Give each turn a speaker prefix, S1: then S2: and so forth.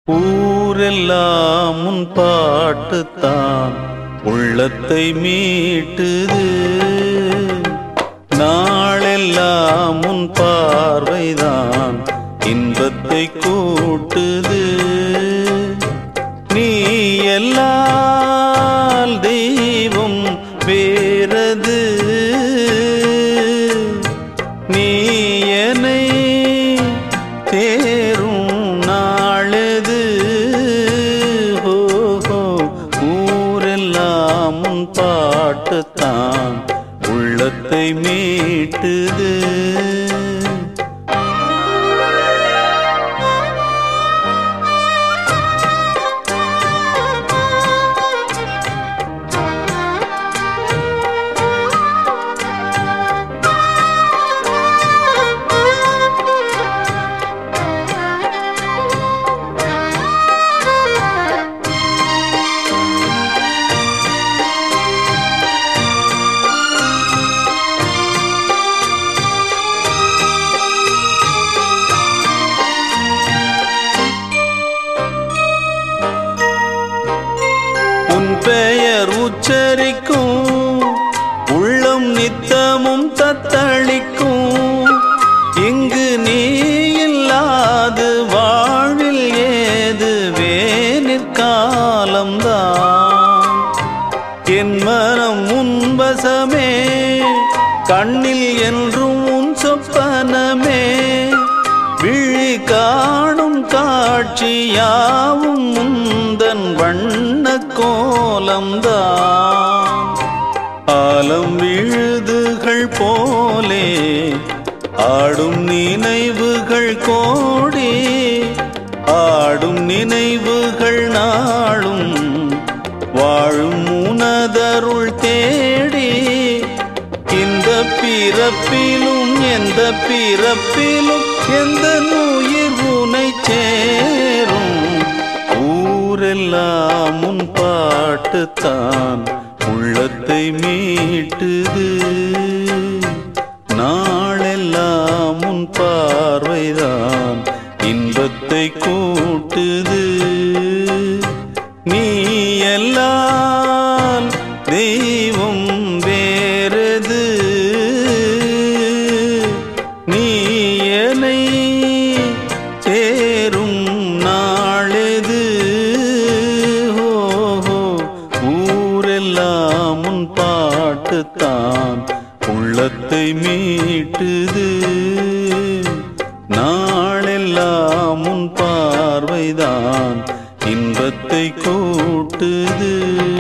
S1: ஊரெல்லாம் உன் பாட்டுத்தான் உள்ளத்தை மீட்டுது நாளெல்லாம் உன் பார்வைதான் இன்பத்தை கூட்டுது நீ எல்லால் தெய்வம் வேறது நீ என்னை தேரும் நாளது ஹோஹோ ஊரெல்லாம் உன் பாட்டுத்தான் உள்ளத்தை மீட்டுது உன் பெயர் உச்சரிக்கும் உள்ளம் நித்தமும் தத்தளிக்கும் இங்கு நீ இல்லாது வாழ்வில் ஏது வேனிற் காலம்தான் என் மனம் உன்பசமே கண்ணில் என்றும் உன் சொப்பனமே விழி காணும் காட்சியாவும் முந்தன் வண்ண கோலம்தான் ஆலம் விழுதுகள் போலே ஆடும் நினைவுகள் கோடி ஆடும் நினைவுகள் நாளும் வாழும் உனதருள் தேடி இந்த பிறப்பிலும் எந்த பிறப்பிலும் எந்த உயிர் உனை சேரும் ஊரெல்லாம் உன் பாட்டுத்தான் உள்ளத்தை மீட்டுது நாளெல்லாம் உன் பார்வைதான் இன்பத்தை கூட்டுது நீ எல்லாம் தெய்வம் வேறது நீ என்னை சேரும் நாளெது ஓஹோ ஊரெல்லாம் உன் பாட்டுத்தான் உள்ளத்தை மீட்டுது நாளெல்லாம் உன் பார்வைதான் இன்பத்தை கூட்டுது